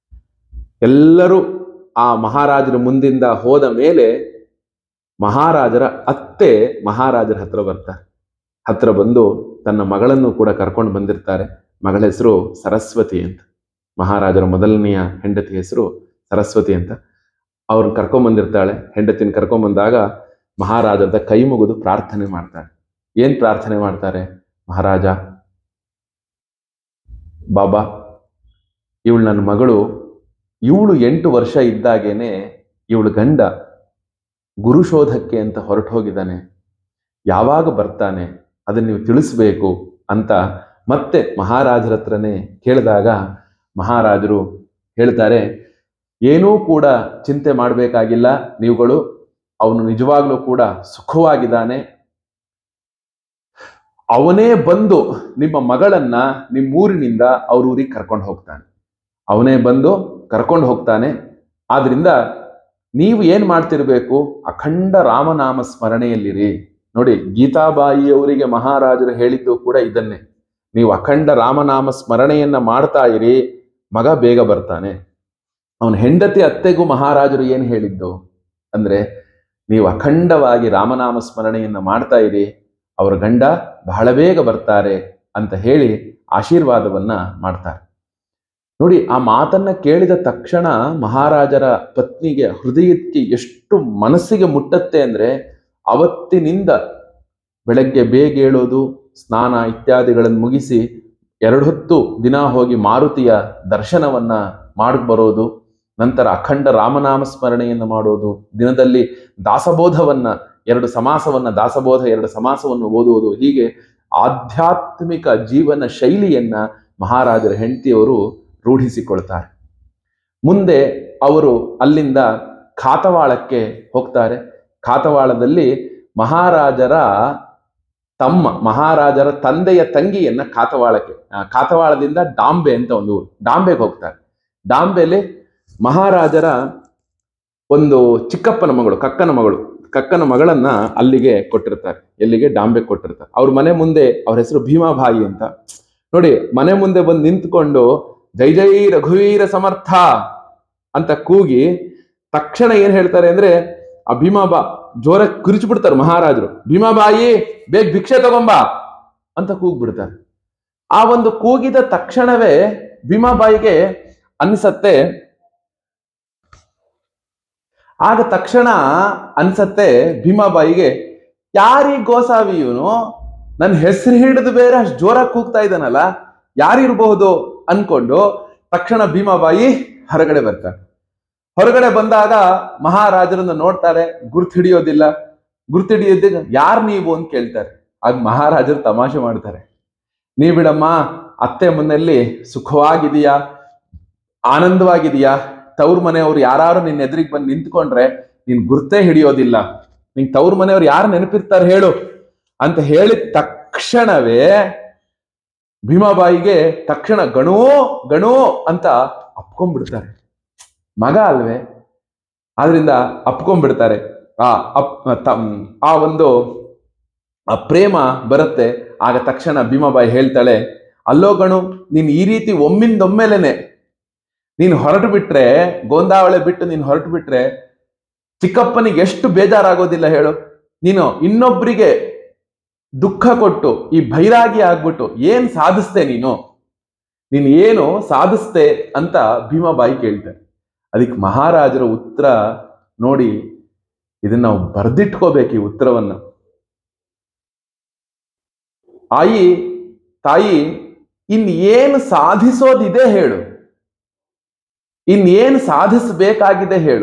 ಎಲ್ಲರೂ ಆ ಮಹಾರಾಜರ ಮುಂದಿಂದ ಹೋದ ಮೇಲೆ ಮಹಾರಾಜರ ಅತ್ತೆ ಮಹಾರಾಜರ ಹತ್ರ ಬರ್ತಾರೆ ಹತ್ರ ಬಂದು ತನ್ನ ಮಗಳನ್ನು ಕೂಡ ಕರ್ಕೊಂಡು ಬಂದಿರ್ತಾರೆ ಮಗಳ ಹೆಸರು ಸರಸ್ವತಿ ಅಂತ ಮಹಾರಾಜರ ಮೊದಲನೆಯ ಹೆಂಡತಿ ಹೆಸರು ಸರಸ್ವತಿ ಅಂತ ಅವ್ರನ್ನ ಕರ್ಕೊಂಡ್ ಬಂದಿರ್ತಾಳೆ ಹೆಂಡತಿನ ಕರ್ಕೊಂಡ್ ಬಂದಾಗ ಮಹಾರಾಜದ ಕೈ ಮುಗಿದು ಪ್ರಾರ್ಥನೆ ಮಾಡ್ತಾಳೆ ಏನ್ ಪ್ರಾರ್ಥನೆ ಮಾಡ್ತಾರೆ ಮಹಾರಾಜ ಬಾಬಾ ಇವಳು ನನ್ನ ಮಗಳು ಇವಳು ಎಂಟು ವರ್ಷ ಇದ್ದಾಗೇನೆ ಇವಳು ಗಂಡ ಗುರುಶೋಧಕ್ಕೆ ಅಂತ ಹೊರಟು ಹೋಗಿದ್ದಾನೆ ಯಾವಾಗ ಬರ್ತಾನೆ ಅದನ್ನ ನೀವು ತಿಳಿಸ್ಬೇಕು ಅಂತ ಮತ್ತೆ ಮಹಾರಾಜರ ಹತ್ರನೇ ಕೇಳಿದಾಗ ಮಹಾರಾಜರು ಹೇಳ್ತಾರೆ ಏನೂ ಕೂಡ ಚಿಂತೆ ಮಾಡಬೇಕಾಗಿಲ್ಲ ನೀವುಗಳು ಅವನು ನಿಜವಾಗ್ಲೂ ಕೂಡ ಸುಖವಾಗಿದ್ದಾನೆ ಅವನೇ ಬಂದು ನಿಮ್ಮ ಮಗಳನ್ನ ನಿಮ್ಮೂರಿನಿಂದ ಅವ್ರ ಊರಿಗೆ ಕರ್ಕೊಂಡು ಹೋಗ್ತಾನೆ ಅವನೇ ಬಂದು ಕರ್ಕೊಂಡು ಹೋಗ್ತಾನೆ ಆದ್ರಿಂದ ನೀವು ಏನ್ ಮಾಡ್ತಿರ್ಬೇಕು ಅಖಂಡ ರಾಮನಾಮ ಸ್ಮರಣೆಯಲ್ಲಿರಿ ನೋಡಿ ಗೀತಾಬಾಯಿಯವರಿಗೆ ಮಹಾರಾಜರು ಹೇಳಿದ್ದು ಕೂಡ ಇದನ್ನೇ ನೀವು ಅಖಂಡ ರಾಮನಾಮ ಸ್ಮರಣೆಯನ್ನ ಮಾಡ್ತಾ ಇರಿ ಮಗ ಬೇಗ ಬರ್ತಾನೆ ಅವನ ಹೆಂಡತಿ ಅತ್ತೆಗೂ ಮಹಾರಾಜರು ಏನ್ ಹೇಳಿದ್ದು ಅಂದ್ರೆ ನೀವು ಅಖಂಡವಾಗಿ ರಾಮನಾಮ ಸ್ಮರಣೆಯನ್ನ ಮಾಡ್ತಾ ಇರಿ ಅವರ ಗಂಡ ಬಹಳ ಬೇಗ ಬರ್ತಾರೆ ಅಂತ ಹೇಳಿ ಆಶೀರ್ವಾದವನ್ನ ಮಾಡ್ತಾರೆ ನೋಡಿ ಆ ಮಾತನ್ನ ಕೇಳಿದ ತಕ್ಷಣ ಮಹಾರಾಜರ ಪತ್ನಿಗೆ ಹೃದಯಕ್ಕೆ ಎಷ್ಟು ಮನಸ್ಸಿಗೆ ಮುಟ್ಟತ್ತೆ ಅಂದ್ರೆ ಅವತ್ತಿನಿಂದ ಬೆಳಗ್ಗೆ ಬೇಗ ಏಳೋದು ಸ್ನಾನ ಇತ್ಯಾದಿಗಳನ್ನು ಮುಗಿಸಿ ಎರಡು ಹೊತ್ತು ದಿನ ಹೋಗಿ ಮಾರುತಿಯ ದರ್ಶನವನ್ನ ಮಾಡಿ ಬರೋದು ನಂತರ ಅಖಂಡ ರಾಮನಾಮ ಸ್ಮರಣೆಯನ್ನು ಮಾಡೋದು ದಿನದಲ್ಲಿ ದಾಸಬೋಧವನ್ನ ಎರಡು ಸಮಾಸವನ್ನ ದಾಸಬೋಧ ಎರಡು ಸಮಾಸವನ್ನು ಓದುವುದು ಹೀಗೆ ಆಧ್ಯಾತ್ಮಿಕ ಜೀವನ ಶೈಲಿಯನ್ನ ಮಹಾರಾಜರ ಹೆಂಡತಿಯವರು ರೂಢಿಸಿಕೊಳ್ತಾರೆ ಮುಂದೆ ಅವರು ಅಲ್ಲಿಂದ ಖಾತವಾಳಕ್ಕೆ ಹೋಗ್ತಾರೆ ಖಾತವಾಳದಲ್ಲಿ ಮಹಾರಾಜರ ತಮ್ಮ ಮಹಾರಾಜರ ತಂದೆಯ ತಂಗಿಯನ್ನ ಖಾತವಾಳಕ್ಕೆ ಆ, ಖಾತವಾಳದಿಂದ ಡಾಂಬೆ ಅಂತ ಒಂದು ಊರು ಡಾಂಬೆಗೆ ಹೋಗ್ತಾರೆ ಡಾಂಬೆಲಿ ಮಹಾರಾಜರ ಒಂದು ಚಿಕ್ಕಪ್ಪನ ಮಗಳು ಕಕ್ಕನ ಮಗಳು ಕಕ್ಕನ ಮಗಳನ್ನ ಅಲ್ಲಿಗೆ ಕೊಟ್ಟಿರ್ತಾರೆ ಎಲ್ಲಿಗೆ ಡಾಂಬೆ ಕೊಟ್ಟಿರ್ತಾರೆ ಅವ್ರ ಮನೆ ಮುಂದೆ ಅವ್ರ ಹೆಸರು ಭೀಮಾಬಾಯಿ ಅಂತ ನೋಡಿ ಮನೆ ಮುಂದೆ ಬಂದು ನಿಂತ್ಕೊಂಡು ಜೈ ಜೈ ರಘುವೀರ ಸಮರ್ಥ ಅಂತ ಕೂಗಿ ತಕ್ಷಣ ಏನ್ ಹೇಳ್ತಾರೆ ಅಂದ್ರೆ ಆ ಭೀಮಾಬಾ ಜೋರ ಕಿರಿಚ್ಬಿಡ್ತಾರೆ ಮಹಾರಾಜರು ಭೀಮಾಬಾಯಿ ಬೇಗ ಭಿಕ್ಷೆ ತಗೊಂಬ ಅಂತ ಕೂಗ್ಬಿಡ್ತಾರೆ ಆ ಒಂದು ಕೂಗಿದ ತಕ್ಷಣವೇ ಭೀಮಾಬಾಯಿಗೆ ಅನ್ಸತ್ತೆ ಆಗ ತಕ್ಷಣ ಅನ್ಸತ್ತೆ ಭೀಮಾಬಾಯಿಗೆ ಯಾರೀ ಗೋಸಾವಿ ಇವನು ನನ್ನ ಹೆಸರು ಹಿಡಿದು ಬೇರೆ ಅಷ್ಟು ಜೋರಾಗಿ ಕೂಗ್ತಾ ಇದ್ದಾನಲ್ಲ ಯಾರಿರಬಹುದು ಅನ್ಕೊಂಡು ತಕ್ಷಣ ಭೀಮಾಬಾಯಿ ಹೊರಗಡೆ ಬರ್ತಾರೆ ಹೊರಗಡೆ ಬಂದಾಗ ಮಹಾರಾಜರನ್ನ ನೋಡ್ತಾರೆ ಗುರ್ತು ಹಿಡಿಯೋದಿಲ್ಲ ಗುರ್ತು ಹಿಡಿಯೋದಿಲ್ಲ ಯಾರು ನೀವು ಅಂತ ಕೇಳ್ತಾರೆ ಆಗ ಮಹಾರಾಜರು ತಮಾಷೆ ಮಾಡ್ತಾರೆ ನೀ ಬಿಡಮ್ಮ ಅತ್ತೆ ಮನೆಯಲ್ಲಿ ಸುಖವಾಗಿದೆಯಾ ಆನಂದವಾಗಿದೆಯಾ ತವ್ರ ಮನೆಯವ್ರು ಯಾರು ನಿನ್ನ ಎದುರಿಗೆ ಬಂದು ನಿಂತ್ಕೊಂಡ್ರೆ ನೀನ್ ಗುರ್ತೇ ಹಿಡಿಯೋದಿಲ್ಲ ನಿಂಗೆ ತವ್ರ ಮನೆಯವ್ರು ಯಾರು ನೆನಪಿರ್ತಾರೆ ಹೇಳು ಅಂತ ಹೇಳಿದ ತಕ್ಷಣವೇ ಭೀಮಾಬಾಯಿಗೆ ತಕ್ಷಣ ಗಣೋ ಗಣೋ ಅಂತ ಅಪ್ಕೊಂಡ್ಬಿಡ್ತಾರೆ ಮಗ ಅಲ್ವೇ ಆದ್ರಿಂದ ಅಪ್ಕೊಂಡ್ಬಿಡ್ತಾರೆ ಆ ಅಪ್ ತಮ್- ಆ ಒಂದು ಆ ಪ್ರೇಮ ಬರುತ್ತೆ ಆಗ ತಕ್ಷಣ ಭೀಮಾಬಾಯಿ ಹೇಳ್ತಾಳೆ ಅಲ್ಲೋ ಗಣು ನೀನ್ ಈ ರೀತಿ ಒಮ್ಮಿಂದೊಮ್ಮೆಲೆನೆ ನೀನು ಹೊರಟು ಬಿಟ್ರೆ ಗೋಂದಾವಳೆ ಬಿಟ್ಟು ನೀನು ಹೊರಟು ಬಿಟ್ರೆ ಚಿಕ್ಕಪ್ಪನಿಗೆ ಎಷ್ಟು ಬೇಜಾರಾಗೋದಿಲ್ಲ ಹೇಳು ನೀನು ಇನ್ನೊಬ್ರಿಗೆ ದುಃಖ ಕೊಟ್ಟು ಈ ಭೈರಾಗಿ ಆಗ್ಬಿಟ್ಟು ಏನ್ ಸಾಧಿಸ್ತೆ ನೀನು ನೀನು ಏನು ಸಾಧಿಸ್ತೆ ಅಂತ ಭೀಮಾಬಾಯಿ ಕೇಳ್ತಾರೆ ಅದಕ್ಕೆ ಮಹಾರಾಜರ ಉತ್ತರ ನೋಡಿ ಇದನ್ನ ನಾವು ಬರ್ದಿಟ್ಕೋಬೇಕು ಈ ಉತ್ತರವನ್ನ ಆಯಿ ತಾಯಿ ಇನ್ ಏನು ಸಾಧಿಸೋದಿದೆ ಹೇಳು ಇನ್ನೇನು ಸಾಧಿಸಬೇಕಾಗಿದೆ ಹೇಳು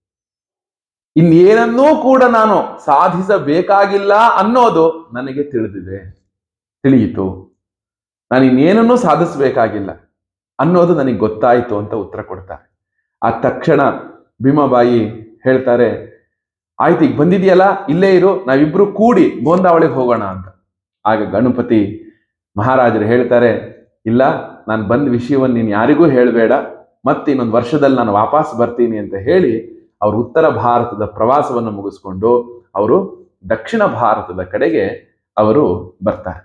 ಇನ್ನೇನನ್ನೂ ಕೂಡ ನಾನು ಸಾಧಿಸಬೇಕಾಗಿಲ್ಲ ಅನ್ನೋದು ನನಗೆ ತಿಳಿದಿದೆ ತಿಳಿಯಿತು ನಾನು ಇನ್ನೇನನ್ನೂ ಸಾಧಿಸಬೇಕಾಗಿಲ್ಲ ಅನ್ನೋದು ನನಗೆ ಗೊತ್ತಾಯಿತು ಅಂತ ಉತ್ತರ ಕೊಡ್ತಾರೆ ಆ ತಕ್ಷಣ ಭೀಮಾಬಾಯಿ ಹೇಳ್ತಾರೆ ಆಯ್ತು ಈಗ ಬಂದಿದೆಯಲ್ಲ ಇಲ್ಲೇ ಇರು ನಾವಿಬ್ರು ಕೂಡಿ ಗೋಂದಾವಳಿಗೆ ಹೋಗೋಣ ಅಂತ ಆಗ ಗಣಪತಿ ಮಹಾರಾಜರು ಹೇಳ್ತಾರೆ ಇಲ್ಲ ನಾನು ಬಂದ ವಿಷಯವನ್ನು ನೀನು ಯಾರಿಗೂ ಹೇಳಬೇಡ ಮತ್ತೆ ಇನ್ನೊಂದು ವರ್ಷದಲ್ಲಿ ನಾನು ವಾಪಸ್ ಬರ್ತೀನಿ ಅಂತ ಹೇಳಿ ಅವರು ಉತ್ತರ ಭಾರತದ ಪ್ರವಾಸವನ್ನು ಮುಗಿಸ್ಕೊಂಡು ಅವರು ದಕ್ಷಿಣ ಭಾರತದ ಕಡೆಗೆ ಅವರು ಬರ್ತಾರೆ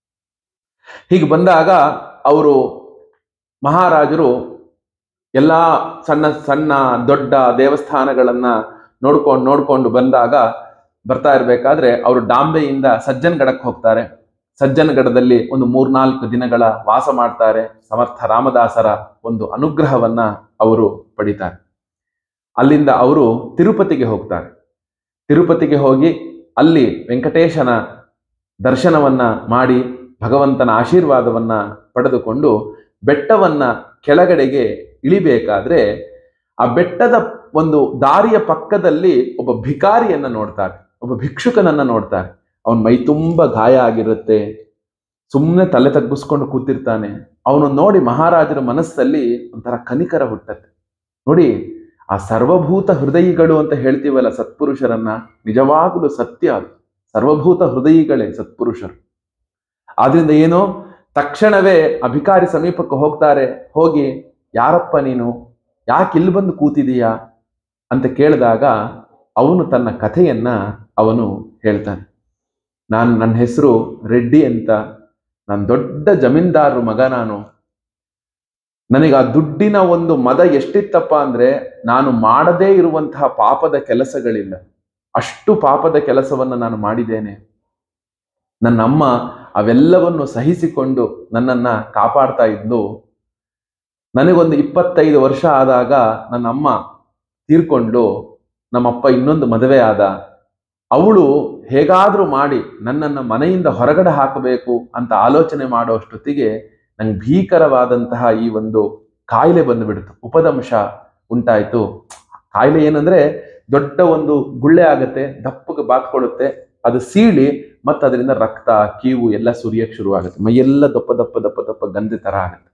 ಹೀಗೆ ಬಂದಾಗ ಅವರು ಮಹಾರಾಜರು ಎಲ್ಲ ಸಣ್ಣ ಸಣ್ಣ ದೊಡ್ಡ ದೇವಸ್ಥಾನಗಳನ್ನ ನೋಡ್ಕೊಂಡು ನೋಡ್ಕೊಂಡು ಬಂದಾಗ ಬರ್ತಾ ಇರಬೇಕಾದ್ರೆ ಅವರು ಡಾಂಬೆಯಿಂದ ಸಜ್ಜನ್ಗಡಕ್ಕೆ ಹೋಗ್ತಾರೆ ಸಜ್ಜನಗಡದಲ್ಲಿ ಒಂದು ಮೂರ್ನಾಲ್ಕು ದಿನಗಳ ವಾಸ ಮಾಡ್ತಾರೆ ಸಮರ್ಥ ರಾಮದಾಸರ ಒಂದು ಅನುಗ್ರಹವನ್ನ ಅವರು ಪಡಿತಾರೆ ಅಲ್ಲಿಂದ ಅವರು ತಿರುಪತಿಗೆ ಹೋಗ್ತಾರೆ ತಿರುಪತಿಗೆ ಹೋಗಿ ಅಲ್ಲಿ ವೆಂಕಟೇಶನ ದರ್ಶನವನ್ನ ಮಾಡಿ ಭಗವಂತನ ಆಶೀರ್ವಾದವನ್ನ ಪಡೆದುಕೊಂಡು ಬೆಟ್ಟವನ್ನ ಕೆಳಗಡೆಗೆ ಇಳಿಬೇಕಾದ್ರೆ ಆ ಬೆಟ್ಟದ ಒಂದು ದಾರಿಯ ಪಕ್ಕದಲ್ಲಿ ಒಬ್ಬ ಭಿಕಾರಿಯನ್ನ ನೋಡ್ತಾರೆ ಒಬ್ಬ ಭಿಕ್ಷುಕನನ್ನ ನೋಡ್ತಾರೆ ಅವನ ಮೈ ತುಂಬ ಗಾಯ ಆಗಿರುತ್ತೆ ಸುಮ್ಮನೆ ತಲೆ ತಗ್ಗಿಸ್ಕೊಂಡು ಕೂತಿರ್ತಾನೆ ಅವನು ನೋಡಿ ಮಹಾರಾಜರ ಮನಸ್ಸಲ್ಲಿ ಒಂಥರ ಕನಿಕರ ಹುಟ್ಟತ್ತೆ ನೋಡಿ ಆ ಸರ್ವಭೂತ ಹೃದಯಿಗಳು ಅಂತ ಹೇಳ್ತೀವಲ್ಲ ಸತ್ಪುರುಷರನ್ನ ನಿಜವಾಗಲೂ ಸತ್ಯ ಅದು ಸರ್ವಭೂತ ಹೃದಯಿಗಳೇ ಸತ್ಪುರುಷರು ಆದ್ರಿಂದ ಏನು ತಕ್ಷಣವೇ ಅಭಿಕಾರಿ ಸಮೀಪಕ್ಕೆ ಹೋಗ್ತಾರೆ ಹೋಗಿ ಯಾರಪ್ಪ ನೀನು ಯಾಕೆ ಇಲ್ಲಿ ಬಂದು ಕೂತಿದೀಯಾ ಅಂತ ಕೇಳಿದಾಗ ಅವನು ತನ್ನ ಕಥೆಯನ್ನ ಅವನು ಹೇಳ್ತಾನೆ ನಾನು ನನ್ನ ಹೆಸರು ರೆಡ್ಡಿ ಅಂತ ನಾನು ದೊಡ್ಡ ಜಮೀನ್ದಾರರ ಮಗ ನಾನು ನನಗೆ ಆ ದುಡ್ಡಿನ ಒಂದು ಮದ ಎಷ್ಟಿತ್ತಪ್ಪ ಅಂದ್ರೆ ನಾನು ಮಾಡದೇ ಇರುವಂತಹ ಪಾಪದ ಕೆಲಸಗಳಿಲ್ಲ ಅಷ್ಟು ಪಾಪದ ಕೆಲಸವನ್ನು ನಾನು ಮಾಡಿದ್ದೇನೆ ನನ್ನ ಅಮ್ಮ ಅವೆಲ್ಲವನ್ನು ಸಹಿಸಿಕೊಂಡು ನನ್ನನ್ನ ಕಾಪಾಡ್ತಾ ಇದ್ಲು ನನಗೊಂದು ಇಪ್ಪತ್ತೈದು ವರ್ಷ ಆದಾಗ ನನ್ನ ಅಮ್ಮ ತೀರ್ಕೊಂಡು ನಮ್ಮಪ್ಪ ಇನ್ನೊಂದು ಮದುವೆ ಆದ ಅವಳು ಹೇಗಾದ್ರೂ ಮಾಡಿ ನನ್ನನ್ನು ಮನೆಯಿಂದ ಹೊರಗಡೆ ಹಾಕಬೇಕು ಅಂತ ಆಲೋಚನೆ ಮಾಡೋಷ್ಟೊತ್ತಿಗೆ ನಂಗೆ ಭೀಕರವಾದಂತಹ ಈ ಒಂದು ಕಾಯಿಲೆ ಬಂದುಬಿಡ್ತು ಉಪದಂಶ ಉಂಟಾಯ್ತು ಕಾಯಿಲೆ ಏನಂದ್ರೆ ದೊಡ್ಡ ಒಂದು ಗುಳ್ಳೆ ಆಗತ್ತೆ ದಪ್ಪಗೆ ಬಾತ್ಕೊಳ್ಳುತ್ತೆ ಅದು ಸೀಳಿ ಮತ್ತೆ ಅದರಿಂದ ರಕ್ತ ಕೀವು ಎಲ್ಲ ಸುರಿಯಕ್ಕೆ ಶುರು ಆಗುತ್ತೆ ಮೈಯೆಲ್ಲ ದಪ್ಪ ದಪ್ಪ ದಪ್ಪ ದಪ್ಪ ಗಂಧೆ ತರ ಆಗುತ್ತೆ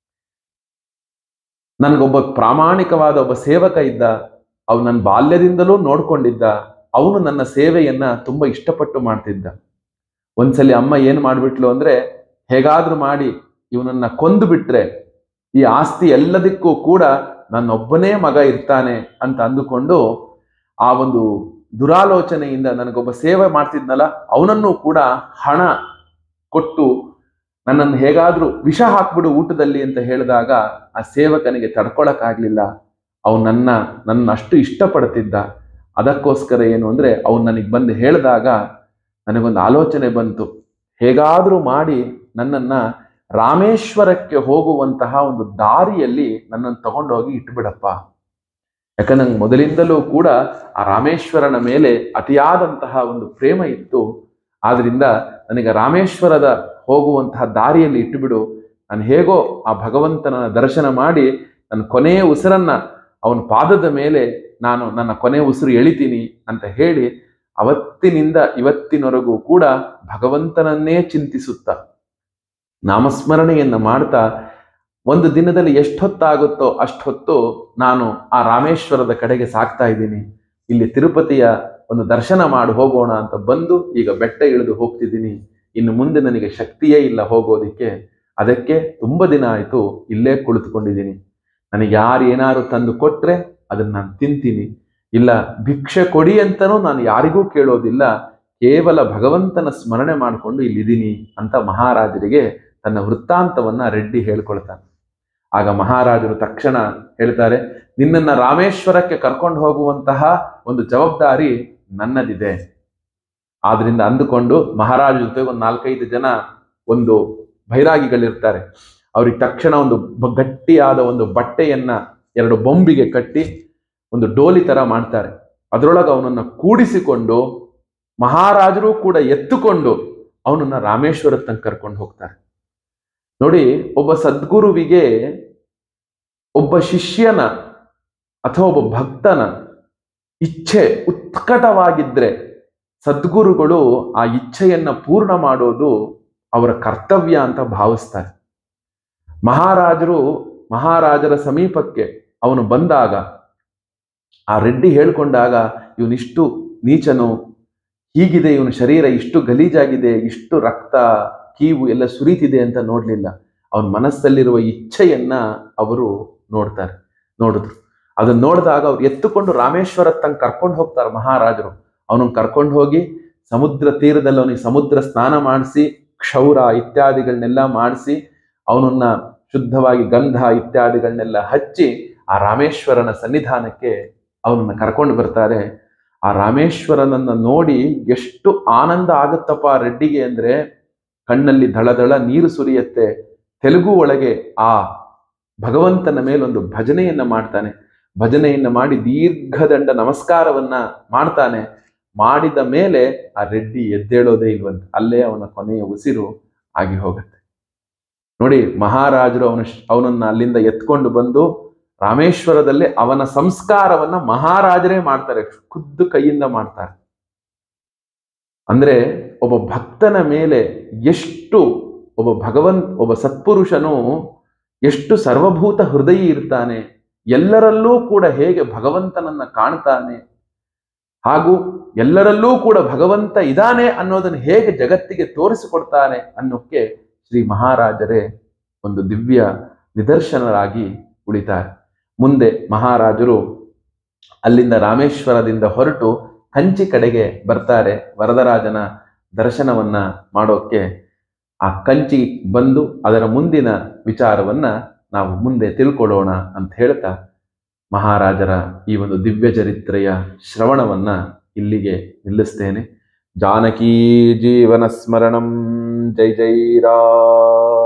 ನನಗೊಬ್ಬ ಪ್ರಾಮಾಣಿಕವಾದ ಒಬ್ಬ ಸೇವಕ ಇದ್ದ ಅವ್ನು ನನ್ನ ಬಾಲ್ಯದಿಂದಲೂ ನೋಡ್ಕೊಂಡಿದ್ದ ಅವನು ನನ್ನ ಸೇವೆಯನ್ನ ತುಂಬಾ ಇಷ್ಟಪಟ್ಟು ಮಾಡ್ತಿದ್ದ ಒಂದ್ಸಲಿ ಅಮ್ಮ ಏನ್ ಮಾಡ್ಬಿಟ್ಲು ಅಂದ್ರೆ ಹೇಗಾದ್ರೂ ಮಾಡಿ ಇವನನ್ನ ಕೊಂದು ಬಿಟ್ರೆ ಈ ಆಸ್ತಿ ಎಲ್ಲದಕ್ಕೂ ಕೂಡ ನನ್ನೊಬ್ಬನೇ ಮಗ ಇರ್ತಾನೆ ಅಂತ ಅಂದುಕೊಂಡು ಆ ಒಂದು ದುರಾಲೋಚನೆಯಿಂದ ನನಗೊಬ್ಬ ಸೇವೆ ಮಾಡ್ತಿದ್ನಲ್ಲ ಅವನನ್ನು ಕೂಡ ಹಣ ಕೊಟ್ಟು ನನ್ನನ್ನು ಹೇಗಾದ್ರೂ ವಿಷ ಹಾಕ್ಬಿಡು ಊಟದಲ್ಲಿ ಅಂತ ಹೇಳಿದಾಗ ಆ ಸೇವಕನಿಗೆ ತಡ್ಕೊಳಕ್ಕಾಗ್ಲಿಲ್ಲ ಅವನು ನನ್ನ ನನ್ನ ಅಷ್ಟು ಇಷ್ಟಪಡ್ತಿದ್ದ ಅದಕ್ಕೋಸ್ಕರ ಏನು ಅಂದ್ರೆ ಅವನು ನನಗೆ ಬಂದು ಹೇಳಿದಾಗ ನನಗೊಂದು ಆಲೋಚನೆ ಬಂತು ಹೇಗಾದ್ರೂ ಮಾಡಿ ನನ್ನನ್ನ ರಾಮೇಶ್ವರಕ್ಕೆ ಹೋಗುವಂತಹ ಒಂದು ದಾರಿಯಲ್ಲಿ ನನ್ನನ್ನು ತಗೊಂಡೋಗಿ ಇಟ್ಬಿಡಪ್ಪ ಯಾಕಂದ್ರೆ ನಂಗೆ ಮೊದಲಿಂದಲೂ ಕೂಡ ಆ ರಾಮೇಶ್ವರನ ಮೇಲೆ ಅತಿಯಾದಂತಹ ಒಂದು ಪ್ರೇಮ ಇತ್ತು ಆದ್ರಿಂದ ನನಗೆ ರಾಮೇಶ್ವರದ ಹೋಗುವಂತಹ ದಾರಿಯಲ್ಲಿ ಇಟ್ಟುಬಿಡು ನಾನು ಹೇಗೋ ಆ ಭಗವಂತನ ದರ್ಶನ ಮಾಡಿ ನನ್ನ ಕೊನೆಯ ಉಸಿರನ್ನ ಅವನ ಪಾದದ ಮೇಲೆ ನಾನು ನನ್ನ ಕೊನೆಯ ಉಸಿರು ಎಳಿತೀನಿ ಅಂತ ಹೇಳಿ ಅವತ್ತಿನಿಂದ ಇವತ್ತಿನವರೆಗೂ ಕೂಡ ಭಗವಂತನನ್ನೇ ಚಿಂತಿಸುತ್ತಾ ನಾಮಸ್ಮರಣೆಯನ್ನ ಮಾಡ್ತಾ ಒಂದು ದಿನದಲ್ಲಿ ಎಷ್ಟೊತ್ತಾಗುತ್ತೋ ಅಷ್ಟೊತ್ತು ನಾನು ಆ ರಾಮೇಶ್ವರದ ಕಡೆಗೆ ಸಾಕ್ತಾ ಇದ್ದೀನಿ ಇಲ್ಲಿ ತಿರುಪತಿಯ ಒಂದು ದರ್ಶನ ಮಾಡಿ ಹೋಗೋಣ ಅಂತ ಬಂದು ಈಗ ಬೆಟ್ಟ ಇಳಿದು ಹೋಗ್ತಿದ್ದೀನಿ ಇನ್ನು ಮುಂದೆ ನನಗೆ ಶಕ್ತಿಯೇ ಇಲ್ಲ ಹೋಗೋದಿಕ್ಕೆ ಅದಕ್ಕೆ ತುಂಬ ದಿನ ಆಯಿತು ಇಲ್ಲೇ ಕುಳಿತುಕೊಂಡಿದ್ದೀನಿ ನನಗೆ ಯಾರು ಏನಾದ್ರು ತಂದು ಕೊಟ್ರೆ ಅದನ್ನ ನಾನು ತಿಂತೀನಿ ಇಲ್ಲ ಭಿಕ್ಷೆ ಕೊಡಿ ಅಂತನೂ ನಾನು ಯಾರಿಗೂ ಕೇಳೋದಿಲ್ಲ ಕೇವಲ ಭಗವಂತನ ಸ್ಮರಣೆ ಮಾಡಿಕೊಂಡು ಇಲ್ಲಿದ್ದೀನಿ ಅಂತ ಮಹಾರಾಜರಿಗೆ ತನ್ನ ವೃತ್ತಾಂತವನ್ನ ರೆಡ್ಡಿ ಹೇಳ್ಕೊಳ್ತಾನೆ ಆಗ ಮಹಾರಾಜರು ತಕ್ಷಣ ಹೇಳ್ತಾರೆ ನಿನ್ನನ್ನ ರಾಮೇಶ್ವರಕ್ಕೆ ಕರ್ಕೊಂಡು ಹೋಗುವಂತಹ ಒಂದು ಜವಾಬ್ದಾರಿ ನನ್ನದಿದೆ ಆದ್ರಿಂದ ಅಂದುಕೊಂಡು ಮಹಾರಾಜ ಜೊತೆಗೆ ಒಂದು ನಾಲ್ಕೈದು ಜನ ಒಂದು ಬೈರಾಗಿಗಳಿರ್ತಾರೆ ಅವ್ರಿಗೆ ತಕ್ಷಣ ಒಂದು ಬ- ಗಟ್ಟಿಯಾದ ಒಂದು ಬಟ್ಟೆಯನ್ನ ಎರಡು ಬೊಂಬಿಗೆ ಕಟ್ಟಿ ಒಂದು ಡೋಲಿ ತರ ಮಾಡ್ತಾರೆ ಅದರೊಳಗೆ ಅವನನ್ನ ಕೂಡಿಸಿಕೊಂಡು ಮಹಾರಾಜರು ಕೂಡ ಎತ್ತುಕೊಂಡು ಅವನನ್ನ ರಾಮೇಶ್ವರ ತನಕ ಕರ್ಕೊಂಡು ಹೋಗ್ತಾರೆ ನೋಡಿ ಒಬ್ಬ ಸದ್ಗುರುವಿಗೆ ಒಬ್ಬ ಶಿಷ್ಯನ ಅಥವಾ ಒಬ್ಬ ಭಕ್ತನ ಇಚ್ಛೆ ಉತ್ಕಟವಾಗಿದ್ರೆ ಸದ್ಗುರುಗಳು ಆ ಇಚ್ಛೆಯನ್ನ ಪೂರ್ಣ ಮಾಡೋದು ಅವರ ಕರ್ತವ್ಯ ಅಂತ ಭಾವಿಸ್ತಾರೆ ಮಹಾರಾಜರು ಮಹಾರಾಜರ ಸಮೀಪಕ್ಕೆ ಅವನು ಬಂದಾಗ ಆ ರೆಡ್ಡಿ ಹೇಳ್ಕೊಂಡಾಗ ಇವನಿಷ್ಟು ನೀಚನು ಹೀಗಿದೆ ಇವನ ಶರೀರ ಇಷ್ಟು ಗಲೀಜಾಗಿದೆ ಇಷ್ಟು ರಕ್ತ ಕೀವು ಎಲ್ಲ ಸುರಿತಿದೆ ಅಂತ ನೋಡ್ಲಿಲ್ಲ ಅವನ ಮನಸ್ಸಲ್ಲಿರುವ ಇಚ್ಛೆಯನ್ನ ಅವರು ನೋಡ್ತಾರೆ ನೋಡಿದ್ರು ಅದನ್ನ ನೋಡಿದಾಗ ಅವ್ರು ಎತ್ತುಕೊಂಡು ರಾಮೇಶ್ವರ ತನಕ ಕರ್ಕೊಂಡು ಹೋಗ್ತಾರೆ ಮಹಾರಾಜರು ಅವನನ್ನು ಕರ್ಕೊಂಡು ಹೋಗಿ ಸಮುದ್ರ ತೀರದಲ್ಲಿ ಅವನಿಗೆ ಸಮುದ್ರ ಸ್ನಾನ ಮಾಡಿಸಿ ಕ್ಷೌರ ಇತ್ಯಾದಿಗಳನ್ನೆಲ್ಲ ಮಾಡಿಸಿ ಅವನನ್ನ ಶುದ್ಧವಾಗಿ ಗಂಧ ಇತ್ಯಾದಿಗಳನ್ನೆಲ್ಲ ಹಚ್ಚಿ ಆ ರಾಮೇಶ್ವರನ ಸನ್ನಿಧಾನಕ್ಕೆ ಅವನನ್ನ ಕರ್ಕೊಂಡು ಬರ್ತಾರೆ ಆ ರಾಮೇಶ್ವರನನ್ನ ನೋಡಿ ಎಷ್ಟು ಆನಂದ ಆಗುತ್ತಪ್ಪ ಆ ರೆಡ್ಡಿಗೆ ಅಂದ್ರೆ ಕಣ್ಣಲ್ಲಿ ದಳದಳ ನೀರು ಸುರಿಯತ್ತೆ ತೆಲುಗು ಒಳಗೆ ಆ ಭಗವಂತನ ಮೇಲೊಂದು ಭಜನೆಯನ್ನ ಮಾಡ್ತಾನೆ ಭಜನೆಯನ್ನ ಮಾಡಿ ದೀರ್ಘದಂಡ ನಮಸ್ಕಾರವನ್ನ ಮಾಡ್ತಾನೆ ಮಾಡಿದ ಮೇಲೆ ಆ ರೆಡ್ಡಿ ಎದ್ದೇಳೋದೇ ಇಲ್ವಂತ ಅಲ್ಲೇ ಅವನ ಕೊನೆಯ ಉಸಿರು ಆಗಿ ಹೋಗುತ್ತೆ ನೋಡಿ ಮಹಾರಾಜರು ಅವನ ಅವನನ್ನ ಅಲ್ಲಿಂದ ಎತ್ಕೊಂಡು ಬಂದು ರಾಮೇಶ್ವರದಲ್ಲಿ ಅವನ ಸಂಸ್ಕಾರವನ್ನ ಮಹಾರಾಜರೇ ಮಾಡ್ತಾರೆ ಖುದ್ದು ಕೈಯಿಂದ ಮಾಡ್ತಾರೆ ಅಂದ್ರೆ ಒಬ್ಬ ಭಕ್ತನ ಮೇಲೆ ಎಷ್ಟು ಒಬ್ಬ ಭಗವಂತ ಒಬ್ಬ ಸತ್ಪುರುಷನು ಎಷ್ಟು ಸರ್ವಭೂತ ಹೃದಯಿ ಇರ್ತಾನೆ ಎಲ್ಲರಲ್ಲೂ ಕೂಡ ಹೇಗೆ ಭಗವಂತನನ್ನ ಕಾಣ್ತಾನೆ ಹಾಗೂ ಎಲ್ಲರಲ್ಲೂ ಕೂಡ ಭಗವಂತ ಇದ್ದಾನೆ ಅನ್ನೋದನ್ನು ಹೇಗೆ ಜಗತ್ತಿಗೆ ತೋರಿಸಿಕೊಡ್ತಾನೆ ಅನ್ನೋಕ್ಕೆ ಶ್ರೀ ಮಹಾರಾಜರೇ ಒಂದು ದಿವ್ಯ ನಿದರ್ಶನರಾಗಿ ಉಳಿತಾರೆ ಮುಂದೆ ಮಹಾರಾಜರು ಅಲ್ಲಿಂದ ರಾಮೇಶ್ವರದಿಂದ ಹೊರಟು ಕಂಚಿ ಕಡೆಗೆ ಬರ್ತಾರೆ ವರದರಾಜನ ದರ್ಶನವನ್ನ ಮಾಡೋಕ್ಕೆ ಆ ಕಂಚಿ ಬಂದು ಅದರ ಮುಂದಿನ ವಿಚಾರವನ್ನ ನಾವು ಮುಂದೆ ತಿಳ್ಕೊಳ್ಳೋಣ ಅಂತ ಹೇಳ್ತಾ ಮಹಾರಾಜರ ಈ ಒಂದು ದಿವ್ಯ ಚರಿತ್ರೆಯ ಶ್ರವಣವನ್ನ ಇಲ್ಲಿಗೆ ನಿಲ್ಲಿಸ್ತೇನೆ ಜಾನಕೀ ಜೀವನ ಸ್ಮರಣಂ ಜೈ ಜೈ ರಾಮ್